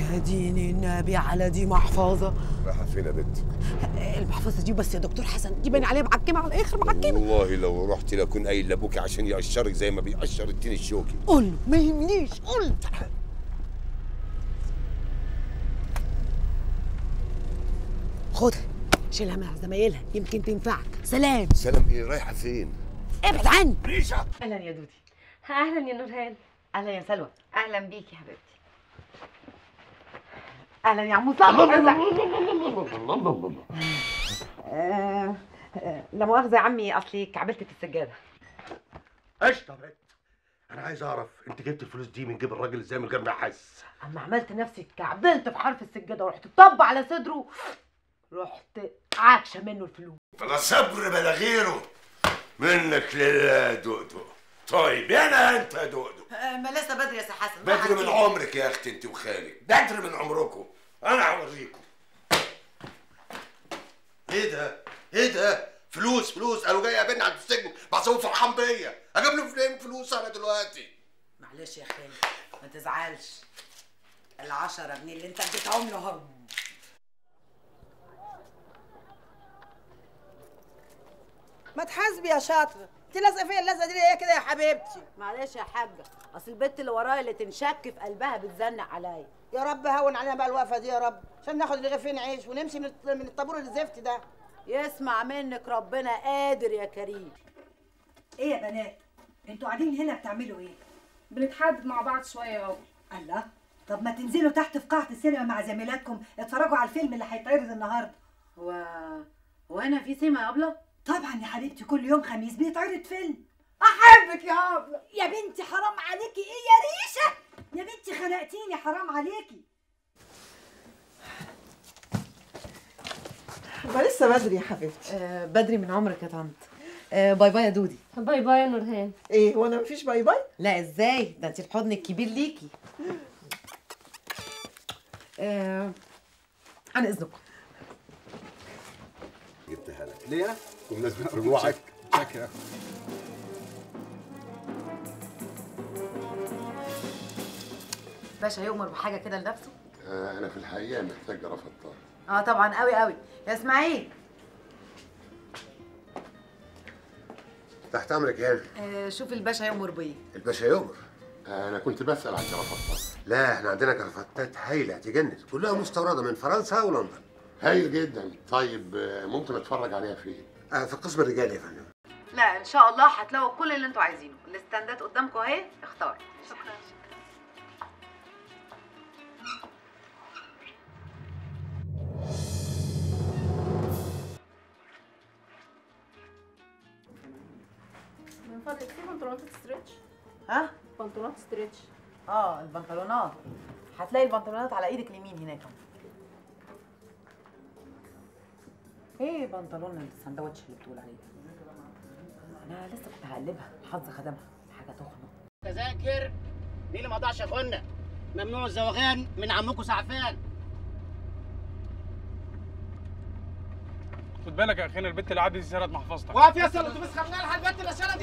يا دين النبي على دي محفظه رايحه فين يا بنت المحفظه دي بس يا دكتور حسن دي باين عليها معكمه على الاخر معكمه والله لو رحت لاكون قايل لابوكي عشان يقشرك زي ما بيقشر التين الشوكي قول له ما يهمنيش قول له خدها شيلها مع زمايلها يمكن تنفعك سلام سلام ايه رايحه فين ابعد عني ريشه اهلا يا دودي اهلا يا نورهان اهلا يا سلوى اهلا بيكي حبيبتي اهلا يا عمو صلاح آه، آه، لا مؤاخذه يا عمي اصلي كعبلت في السجاده قشطه بقت انا عايز اعرف انت جبت الفلوس دي من جيب الراجل ازاي من غير ما يحس اما عملت نفسي اتكعبلت في حرف السجاده ورحت طب على صدره رحت عاكشه منه الفلوس بلا صبر بلا غيره منك لله يا دودو طيب انا انت يا دودو ما لسه بدري يا سي حسن بدري من عمرك يا اختي انت وخالك بدري من عمركم انا هوريكم ايه ده ايه ده فلوس فلوس قالوا جاي يقابلني عند السجن بحسبه فرحان بيا اجيب له فين فلوس انا دلوقتي معلش يا خالي ما تزعلش العشرة جنيه اللي انت اديتهم له هم ما تحاسبي يا شاطره انت لازقه فيا اللزقه دي ايه كده يا حبيبتي معلش يا حاجة اصل البت اللي ورايا اللي تنشك في قلبها بتزنق عليا يا رب هون علينا بقى الوقفه دي يا رب عشان ناخد رغيفين عيش ونمشي من الط- من الطابور الزفت ده يسمع منك ربنا قادر يا كريم ايه يا بنات انتوا قاعدين هنا بتعملوا ايه بنتحدد مع بعض شويه يابا الله طب ما تنزلوا تحت في قاعه السينما مع زميلاتكم اتفرجوا على الفيلم اللي هيتعرض النهارده هو هو هنا في سيما يا ابله طبعا يا حبيبتي كل يوم خميس بيتعرض فيلم احبك يا ابله يا بنتي حرام عليكي ايه يا ريشه يا بنتي خنقتيني حرام عليكي ما لسه بدري يا حبيبتي آه بدري من عمرك يا طنط آه باي باي يا دودي باي باي يا نورهان ايه وانا مفيش باي باي لا ازاي ده انت الحضن الكبير ليكي آه عن اذنكم جبتها لك ليه؟ بمناسبة رجوعك شكرا باشا يؤمر بحاجه كده لنفسه انا في الحقيقة محتاج رفع الطاقة اه طبعا قوي قوي يا اسماعيل تحت امرك يا آه شوف الباشا يؤمر بيه الباشا يؤمر انا كنت بسأل عن رفع الطاقة لا احنا عندنا كرافتات هايلة تجنن كلها مستوردة من فرنسا ولندن هايل جدا طيب آه، ممكن اتفرج عليها فين آه في القسم الرجالي يا فندم لا ان شاء الله هتلاقوا كل اللي انتوا عايزينه الاستندات قدامكم اهي اختار شكرا من فضلك في بنطلونات ستريتش ها بنطلونات ستريتش اه البنطلونات هتلاقي البنطلونات على ايدك اليمين هناك ايه بنطلون السندوتش اللي بتقول عليه ده؟ انا لسه كنت هقلبها الحظ خدمها حاجه تخنق تذاكر مين اللي ما قطعش يا اخوانا ممنوع الزواغان من عمكم سعفان خد بالك يا اخينا البت اللي عدت دي سرقت محفظتك واقف يا اسطى الاتوبيس خدنا لها البنت اللي شرب